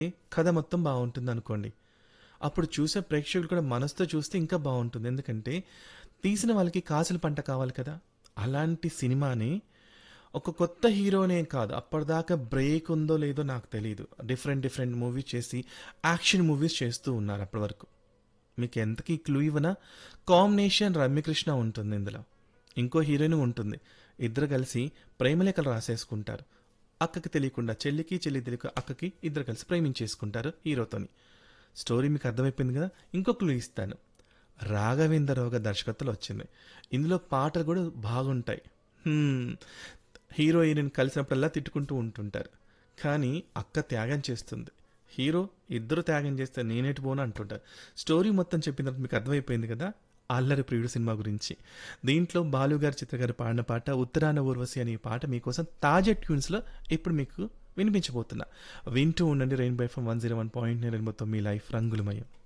కథ మొత్తం బాగుంటుంది అనుకోండి అప్పుడు చూసే ప్రేక్షకులు కూడా మనసుతో చూస్తే ఇంకా బాగుంటుంది ఎందుకంటే తీసిన వాళ్ళకి కాసుల పంట కావాలి కదా అలాంటి సినిమాని ఒక కొత్త హీరోనే కాదు అప్పటిదాకా బ్రేక్ ఉందో లేదో నాకు తెలియదు డిఫరెంట్ డిఫరెంట్ మూవీస్ చేసి యాక్షన్ మూవీస్ చేస్తూ ఉన్నారు అప్పటి వరకు మీకు ఎంతకీ క్లూ ఇవ్వనా కాంబినేషన్ రమ్యకృష్ణ ఉంటుంది ఇందులో ఇంకో హీరోయిన్ ఉంటుంది ఇద్దరు కలిసి ప్రేమలేఖలు రాసేసుకుంటారు అక్కకి తెలియకుండా చెల్లికి చెల్లి తెలియక అక్కకి ఇద్దరు కలిసి ప్రేమించేసుకుంటారు హీరోతోని స్టోరీ మీకు అర్థమైపోయింది కదా ఇంకో క్లూ ఇస్తాను రాఘవేంద్రరావు గారి దర్శకత్వంలో వచ్చింది ఇందులో పాటలు కూడా బాగుంటాయి హ్మ్, హీరోయిన్ కలిసినప్పుడల్లా తిట్టుకుంటూ ఉంటుంటారు కానీ అక్క త్యాగం చేస్తుంది హీరో ఇద్దరు త్యాగం చేస్తే నేనేటి పోను అంటుంటారు స్టోరీ మొత్తం చెప్పిన తర్వాత మీకు అర్థమైపోయింది కదా అల్లరి ప్రియుడు సినిమా గురించి దీంట్లో బాలు గారి చిత్ర గారు పాడిన పాట ఉత్తరాన ఊర్వశి అనే పాట మీకోసం తాజా ట్యూన్స్లో ఇప్పుడు మీకు వినిపించబోతున్నా వింటూ ఉండండి rainbow FM one zero one point నేను మొత్తం మీ లైఫ్ రంగులమయం